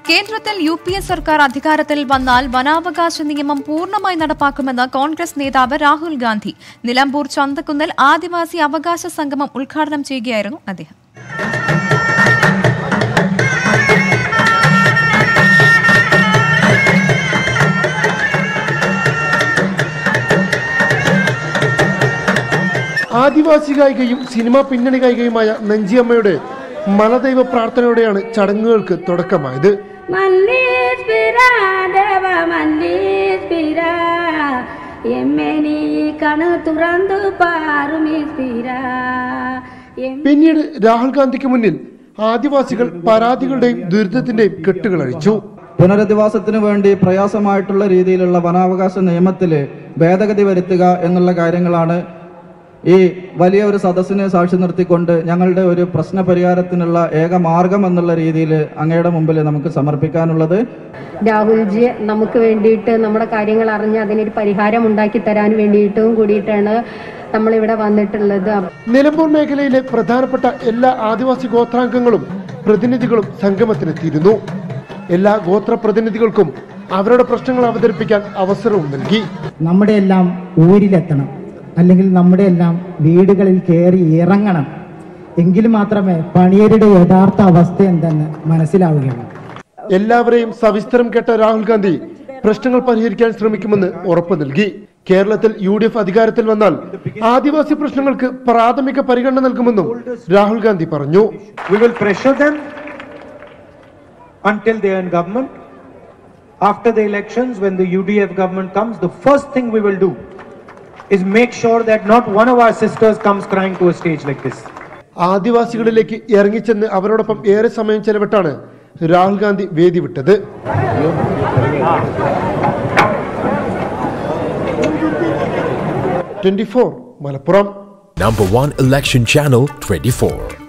കേന്ദ്രത്തിൽ U P A സർക്കാർ അധികാരത്തിൽ വന്നാൽ വനാവകാശ നിയമം പൂർണ്ണമായി നടപ്പാക്കുമെന്ന് കോൺഗ്രസ് നേതാവ് രാഹുൽ ഗാന്ധി നിലമ്പൂർ ചന്തക്കുന്നിൽ ആദിവാസി അവകാശ സംഗമം ഉദ്ഘാടനം ചെയ്യുകയായിരുന്നു അദ്ദേഹം ആദിവാസി ഗായികയും സിനിമാ പിന്നണി ഗായികയുമായ നഞ്ചിയമ്മയുടെ മലദൈവ പ്രാർത്ഥനയോടെയാണ് ചടങ്ങുകൾക്ക് തുടക്കമായത് మల్లీస్పిరా దేవ మల్లీస్పిరా ఎమ్మెని కను తురందు పారుమిస్పిరా പിന്നീട് രാഹുൽ ഗാന്ധിക്ക് മുന്നിൽ ആദിവാസികൾ പരാതികളുടെയും ദുരിതത്തിന്റെയും കെട്ടുകൾ അഴിച്ചു പുനരധിവാസത്തിന് വേണ്ടി പ്രയാസമായിട്ടുള്ള രീതിയിലുള്ള വനാവകാശ നിയമത്തിൽ ഭേദഗതി വരുത്തുക എന്നുള്ള കാര്യങ്ങളാണ് ഈ വലിയ ഒരു സദസ്സിനെ സാക്ഷി നിർത്തിക്കൊണ്ട് ഞങ്ങളുടെ ഒരു പ്രശ്ന പരിഹാരത്തിനുള്ള ഏക മാർഗം എന്നുള്ള രീതിയിൽ അങ്ങയുടെ മുമ്പിൽ നമുക്ക് സമർപ്പിക്കാനുള്ളത് രാഹുൽജി നമുക്ക് വേണ്ടിയിട്ട് നമ്മുടെ കാര്യങ്ങൾ അറിഞ്ഞ് അതിനൊരു പരിഹാരം ഉണ്ടാക്കി തരാൻ വേണ്ടിയിട്ടും കൂടിയിട്ടാണ് നമ്മളിവിടെ വന്നിട്ടുള്ളത് നിലമ്പൂർ മേഖലയിലെ പ്രധാനപ്പെട്ട എല്ലാ ആദിവാസി ഗോത്രാംഗങ്ങളും പ്രതിനിധികളും സംഗമത്തിനെത്തിയിരുന്നു എല്ലാ ഗോത്ര പ്രതിനിധികൾക്കും അവരുടെ പ്രശ്നങ്ങൾ അവതരിപ്പിക്കാൻ അവസരവും നൽകി നമ്മുടെ എല്ലാം ഊരിലെത്തണം അല്ലെങ്കിൽ നമ്മുടെ എല്ലാം വീടുകളിൽ കയറി ഇറങ്ങണം എങ്കിൽ മാത്രമേ പണിയരുടെ യഥാർത്ഥ അവസ്ഥ എന്തെന്ന് മനസ്സിലാവുകയുള്ളൂ എല്ലാവരെയും സവിസ്തരം കേട്ട രാഹുൽ ഗാന്ധി പ്രശ്നങ്ങൾ പരിഹരിക്കാൻ ശ്രമിക്കുമെന്ന് ഉറപ്പ് നൽകി കേരളത്തിൽ യു ഡി എഫ് അധികാരത്തിൽ വന്നാൽ ആദിവാസി പ്രശ്നങ്ങൾക്ക് പ്രാഥമിക പരിഗണന നൽകുമെന്നും രാഹുൽ ഗാന്ധി പറഞ്ഞു We will pressure them until they are in government. After the elections, when the UDF government comes, the first thing we will do is make sure that not one of our sisters comes crying to a stage like this. ആദിവാസികളിലേക്ക് ഇറങ്ങിച്ചെന്ന് അവരോടൊപ്പം ഏറെ സമയം ചെലവിട്ടാണ് രാഹുൽ ഗാന്ധി വേദി വിട്ടത് twenty four Malappuram Number one election channel 24.